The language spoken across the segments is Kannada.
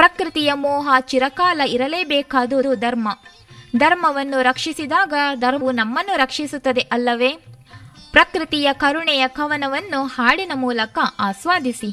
ಪ್ರಕೃತಿಯ ಮೋಹ ಚಿರಕಾಲ ಇರಲೇಬೇಕಾದುದು ಧರ್ಮ ಧರ್ಮವನ್ನು ರಕ್ಷಿಸಿದಾಗ ಧರ್ಮವು ನಮ್ಮನ್ನು ರಕ್ಷಿಸುತ್ತದೆ ಅಲ್ಲವೇ ಪ್ರಕೃತಿಯ ಕರುಣೆಯ ಕವನವನ್ನು ಹಾಡಿನ ಮೂಲಕ ಆಸ್ವಾದಿಸಿ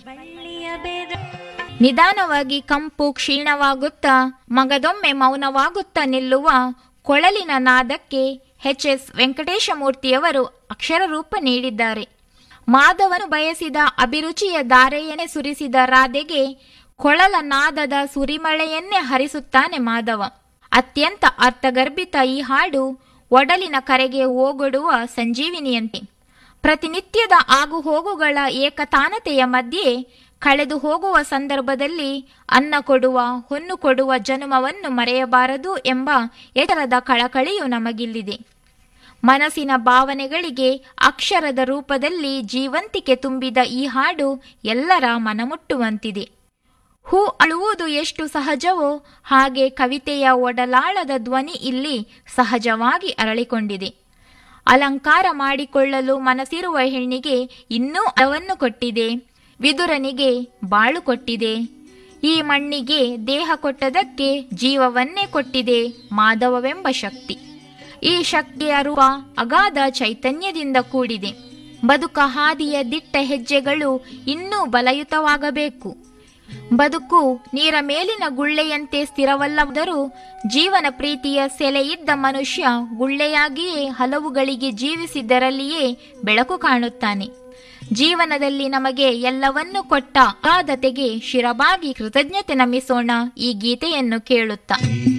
ನಿಧಾನವಾಗಿ ಕಂಪು ಕ್ಷೀಣವಾಗುತ್ತಾ ಮಗದೊಮ್ಮೆ ಮೌನವಾಗುತ್ತಾ ನಿಲ್ಲುವ ಕೊಳಲಿನ ನಾದಕ್ಕೆ ಎಚ್ ಎಸ್ ವೆಂಕಟೇಶಮೂರ್ತಿಯವರು ಅಕ್ಷರ ರೂಪ ನೀಡಿದ್ದಾರೆ ಮಾಧವನು ಬಯಸಿದ ಅಭಿರುಚಿಯ ಧಾರೆಯನ್ನೇ ಸುರಿಸಿದ ರಾಧೆಗೆ ಕೊಳಲ ನಾದದ ಸುರಿಮಳೆಯನ್ನೇ ಹರಿಸುತ್ತಾನೆ ಮಾಧವ ಅತ್ಯಂತ ಅರ್ಥಗರ್ಭಿತ ಈ ಹಾಡು ಒಡಲಿನ ಕರೆಗೆ ಓಗೊಡುವ ಸಂಜೀವಿನಿಯಂತೆ ಪ್ರತಿನಿತ್ಯದ ಆಗುಹೋಗುಗಳ ಏಕತಾನತೆಯ ಮಧ್ಯೆ ಕಳೆದು ಹೋಗುವ ಸಂದರ್ಭದಲ್ಲಿ ಅನ್ನ ಕೊಡುವ ಹೊನ್ನು ಕೊಡುವ ಜನ್ಮವನ್ನು ಮರೆಯಬಾರದು ಎಂಬ ಎತ್ತರದ ಕಳಕಳಿಯು ನಮಗಿಲ್ಲಿದೆ ಮನಸ್ಸಿನ ಭಾವನೆಗಳಿಗೆ ಅಕ್ಷರದ ರೂಪದಲ್ಲಿ ಜೀವಂತಿಕೆ ತುಂಬಿದ ಈ ಹಾಡು ಎಲ್ಲರ ಮನಮುಟ್ಟುವಂತಿದೆ ಹೂ ಅಳುವುದು ಎಷ್ಟು ಸಹಜವೋ ಹಾಗೆ ಕವಿತೆಯ ಒಡಲಾಳದ ಧ್ವನಿ ಇಲ್ಲಿ ಸಹಜವಾಗಿ ಅರಳಿಕೊಂಡಿದೆ ಅಲಂಕಾರ ಮಾಡಿಕೊಳ್ಳಲು ಮನಸ್ಸಿರುವ ಹೆಣ್ಣಿಗೆ ಇನ್ನೂ ಅವನ್ನು ಕೊಟ್ಟಿದೆ ವಿದುರನಿಗೆ ಬಾಳು ಕೊಟ್ಟಿದೆ ಈ ಮಣ್ಣಿಗೆ ದೇಹ ಕೊಟ್ಟದಕ್ಕೆ ಜೀವವನ್ನೇ ಕೊಟ್ಟಿದೆ ಮಾಧವವೆಂಬ ಶಕ್ತಿ ಈ ಶಕ್ತಿಯ ರೂಪ ಅಗಾಧ ಚೈತನ್ಯದಿಂದ ಕೂಡಿದೆ ಬದುಕ ಹಾದಿಯ ದಿಟ್ಟ ಹೆಜ್ಜೆಗಳು ಇನ್ನೂ ಬಲಯುತವಾಗಬೇಕು ಬದುಕು ನೀರ ಮೇಲಿನ ಗುಳ್ಳೆಯಂತೆ ಸ್ಥಿರವಲ್ಲದರೂ ಜೀವನ ಪ್ರೀತಿಯ ಸೆಲೆ ಇದ್ದ ಮನುಷ್ಯ ಗುಳ್ಳೆಯಾಗಿಯೇ ಹಲವುಗಳಿಗೆ ಜೀವಿಸಿದ್ದರಲ್ಲಿಯೇ ಬೆಳಕು ಕಾಣುತ್ತಾನೆ ಜೀವನದಲ್ಲಿ ನಮಗೆ ಎಲ್ಲವನ್ನೂ ಕೊಟ್ಟ ಆದತೆಗೆ ಶಿರಬಾಗಿ ಕೃತಜ್ಞತೆ ನಮಿಸೋಣ ಈ ಗೀತೆಯನ್ನು ಕೇಳುತ್ತಾ